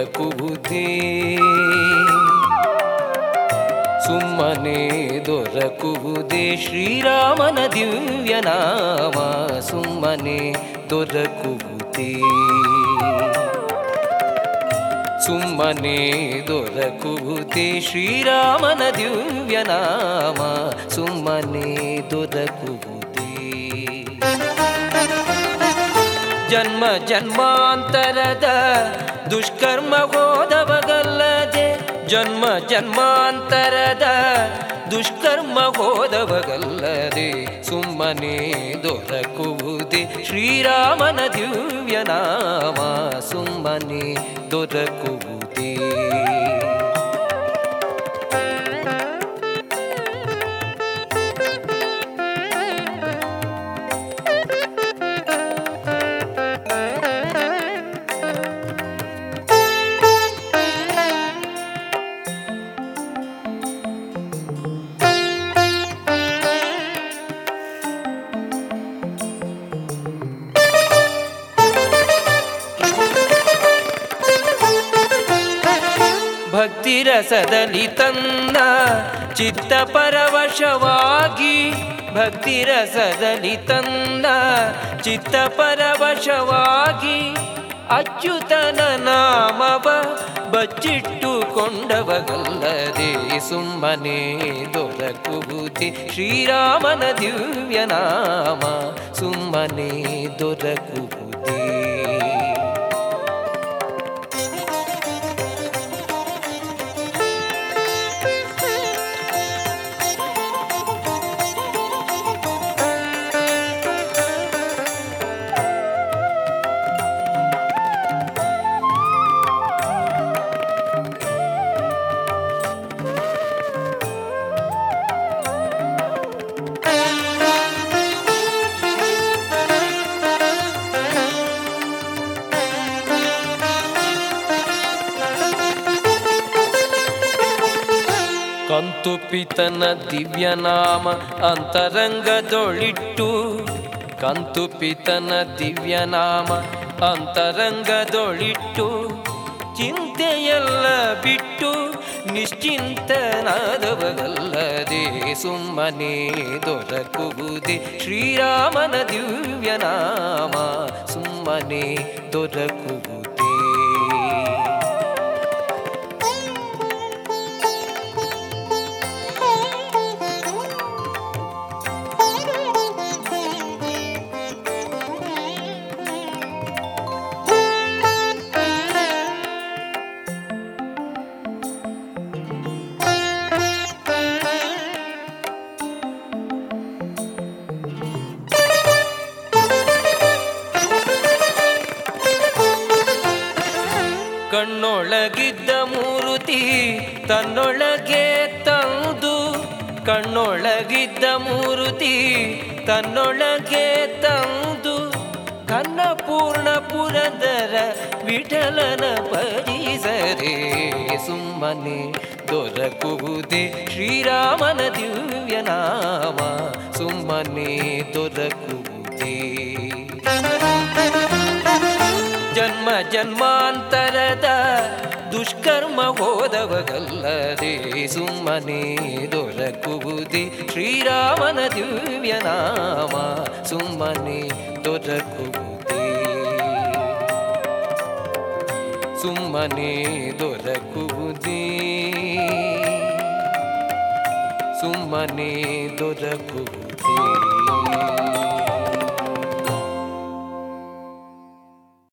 ದೊರಕುವುದೇ ಸುಮ್ಮನೆ ದೊರಕುವುದೇ ಶ್ರೀರಾಮನ ದಿವ್ಯ ನಾಮ ಸುಮ್ಮನೆ ದೊರಕುವುದೇ ಸುಮ್ಮನೆ ದೊರಕುವುದೇ ಶ್ರೀರಾಮನ ದಿವ್ಯ ನಾಮ ಸುಮ್ಮನೆ ದೊರಕುವುದೇ ಜನ್ಮ ಜನ್ಮಾಂತರದ ದುಷ್ಕರ್ಮ ಹೋದವಗಲ್ಲದೆ ಜನ್ಮ ಜನ್ಮಾಂತರದ ದುಷ್ಕರ್ಮ ಹೋದವಗಲ್ಲದೆ ಸುಮ್ಮನೆ ದೊರಕುವುದೇ ಶ್ರೀರಾಮನ ದಿವ್ಯ ನಾಮ ಸುಮ್ಮನೆ ದೊರಕುವುದೇ ಭಕ್ತಿರಸದಲ್ಲಿ ತನ್ನ ಚಿತ್ತ ಪರವಶವಾಗಿ ಭಕ್ತಿರಸದಲ್ಲಿ ತನ್ನ ಚಿತ್ತ ಪರವಶವಾಗಿ ಅಚ್ಯುತನ ನಾಮವ ಬಚ್ಚಿಟ್ಟುಕೊಂಡವಗಲ್ಲದೆ ಸುಮ್ಮನೆ ದೊರಕುವುದೇ ಶ್ರೀರಾಮನ ದಿವ್ಯ ನಾಮ ಸುಮ್ಮನೆ ದೊರಕುವುದೇ ಕಂತು ಪಿತನ ದಿವ್ಯ ನಾಮ ಅಂತರಂಗದೊಳಿಟ್ಟು ಕಂತು ಪಿತನ ದಿವ್ಯ ನಾಮ ಅಂತರಂಗದೊಳಿಟ್ಟು ಚಿಂತೆಯೆಲ್ಲ ಬಿಟ್ಟು ನಿಶ್ಚಿಂತನಾದವಗಲ್ಲದೆ ಸುಮ್ಮನೆ ದೊರಕುವುದೇ ಶ್ರೀರಾಮನ ದಿವ್ಯ ನಾಮ ಸುಮ್ಮನೆ ದೊರಕುವುದೇ ಕಣ್ಣೊಳಗಿದ್ದ ಮೂರುತಿ ತನ್ನೊಳಗೆ ತಂದು ಕಣ್ಣೊಳಗಿದ್ದ ಮೂರುತಿ ತನ್ನೊಳಗೆ ತಂದು ಕನ್ನ ಪೂರ್ಣ ಪುರದರ ವಿಠಲನ ಪರಿಸರೆ ಸುಮ್ಮನೆ ದೊರಕುವುದೇ ಶ್ರೀರಾಮನ ದಿವ್ಯ ನಾಮ ಸುಮ್ಮನೆ ದೊರಕುವುದೇ ಜನ್ಮ ಜನ್ಮಾಂತರದ ದುಷ್ಕರ್ಮ ಹೋದವಗಲ್ಲದೆ ಸುಮ್ಮನೆ ದೊರಕುವುದೇ ಶ್ರೀರಾಮನ ದಿವ್ಯ ನಾಮ ಸುಮ್ಮನೆ ದೊರಕುವುದೇ ಸುಮ್ಮನೆ ದೊರಕುವುದೇ ಸುಮ್ಮನೆ ದೊರಕುವುದೇ